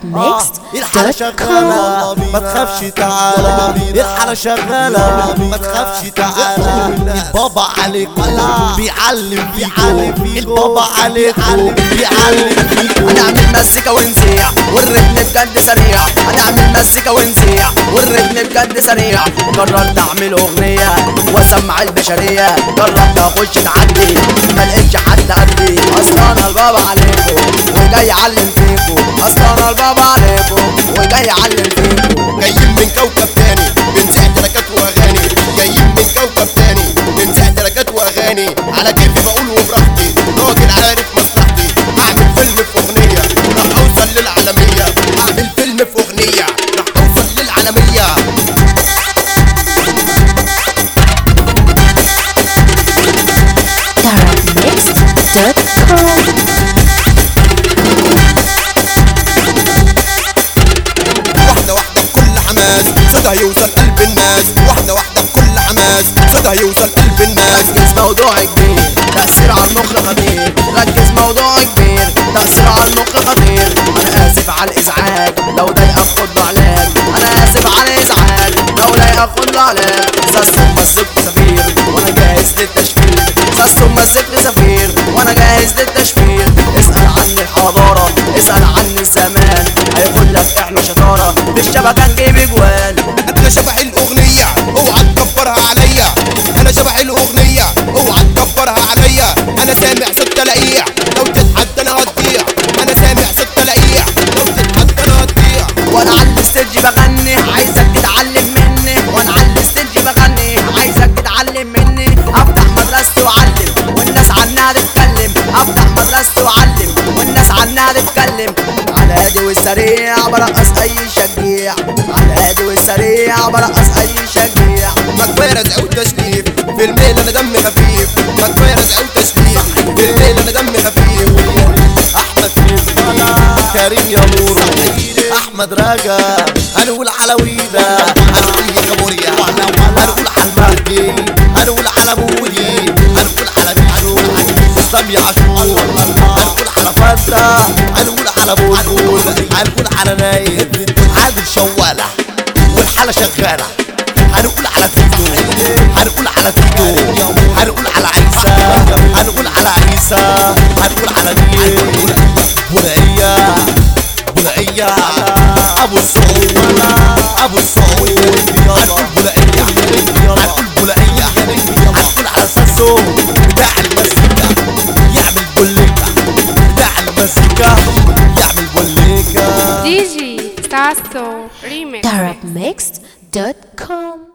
الحالة شغالة ما تخافش تعالى الحالة شغالة ما تخافش تعالى البابا عليكم بيعلم فيكم البابا عليكم بيعلم فيكم هنعمل مزيكا ونزيع والريتم بجد سريع هنعمل مزيكا ونزيع والريتم بجد سريع قررت اعمل اغنية واسمع البشرية جربت اخش تعدي ما لقيتش حد قدي اصلا انا البابا عليكم وجاي اعلم فيكم اصلا انا البابا عليكم وجاي اعلم فيكم جايين من كوكب تاني بنساع تراكات واغاني جايين من كوكب تاني بنساع تراكات واغاني على كيفي بقول وبراحتي راجل عارف مصلحتي هعمل فيلم في اغنيه راح اوصل للعالميه هعمل فيلم في اغنيه راح اوصل للعالميه واحدة واحدة بكل حماس صوتها يوصل قلب الناس واحدة واحدة بكل حماس صوتها يوصل قلب الناس ركز موضوع كبير تأثير على المخ خطير ركز موضوع كبير تأثير على المخ خطير أنا آسف على الإزعاج لو ضايقك خد له علاج أنا آسف على الإزعاج لو ضايقك خد له علاج ساسو مسكت سفير وأنا جاهز للتشفير ساسو مسكت سفير وأنا جاهز للتشفير اسأل عني الحضارة اسأل عني الزمان هيقول لك احنا شطارة بالشبكة نجيب اجوان انا شبح الاغنية اوعى تكبرها عليا انا شبح الاغنية اوعى تكبرها عليا انا سامع صوت تلاقيع لو تتحدى انا هتضيع انا سامع صوت تلاقيع لو تتحدى انا هتضيع وانا على الستيج بغني عايزك تتعلم مني وانا على الستيج بغني عايزك تتعلم مني افتح مدرستي واعلم والناس عنها تتكلم افتح مدرستي واعلم والناس عنها تتكلم على هادي والسريع برقص اي شجيع على هادي والسريع برقص اي شجيع ما كفايه رزق وتشريف في الليل انا دمي خفيف ما كفايه رزق وتشريف في الليل انا دمي خفيف احمد فيزو كريم يا نور احمد رجب هنقول على ويدا هنقول يا كابوريا هنقول على المهدي هنقول على بودي هنقول على ميدو سامي عاشور هنقول على فانتا هنقول على بلبل هنقول على نايم عادل شوالة والحالة شغالة هنقول على تيتو هنقول على تيتو هنقول على عيسى هنقول على عيسى هنقول على نيل بنائية بنائية ابو السعود ابو السعود هنقول بنائية هنقول بنائية هنقول على ساسو بتاع المزيكا يعمل بوليكا بتاع المزيكا يعمل بوليكا Digi Sasso Remix Arabmixed.com